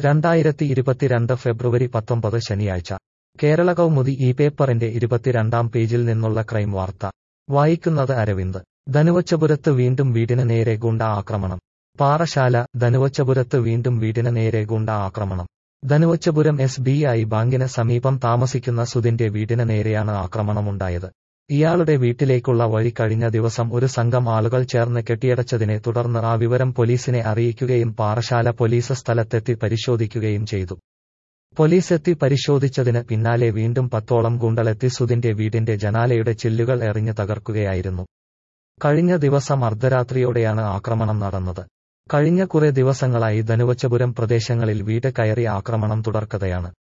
രണ്ടായിരത്തി ഇരുപത്തിരണ്ട് ഫെബ്രുവരി പത്തൊമ്പത് ശനിയാഴ്ച കേരള കൗമുദി ഈ പേപ്പറിന്റെ ഇരുപത്തിരണ്ടാം പേജിൽ നിന്നുള്ള ക്രൈം വാർത്ത വായിക്കുന്നത് അരവിന്ദ് ധനുവച്ചപുരത്ത് വീണ്ടും വീടിന് നേരെ ഗുണ്ട ആക്രമണം പാറശാല ധനുവച്ചപുരത്ത് വീണ്ടും വീടിന് നേരെ ഗുണ്ട ആക്രമണം ധനുവച്ചപുരം എസ് ബി ഐ ബാങ്കിന് സമീപം താമസിക്കുന്ന സുധിന്റെ വീടിന് നേരെയാണ് ആക്രമണമുണ്ടായത് ഇയാളുടെ വീട്ടിലേക്കുള്ള വഴി കഴിഞ്ഞ ദിവസം ഒരു സംഘം ആളുകൾ ചേർന്ന് കെട്ടിയടച്ചതിനെ തുടർന്ന് ആ വിവരം പോലീസിനെ അറിയിക്കുകയും പാറശാല പോലീസ് സ്ഥലത്തെത്തി പരിശോധിക്കുകയും ചെയ്തു പോലീസ് എത്തി പരിശോധിച്ചതിന് പിന്നാലെ വീണ്ടും പത്തോളം ഗുണ്ടലെത്തി സുധിന്റെ വീടിന്റെ ജനാലയുടെ ചില്ലുകൾ എറിഞ്ഞ് തകർക്കുകയായിരുന്നു കഴിഞ്ഞ ദിവസം അർദ്ധരാത്രിയോടെയാണ് ആക്രമണം നടന്നത് കഴിഞ്ഞ കുറെ ദിവസങ്ങളായി ധനുവച്ചപുരം പ്രദേശങ്ങളിൽ വീട് കയറി ആക്രമണം തുടർക്കഥയാണ്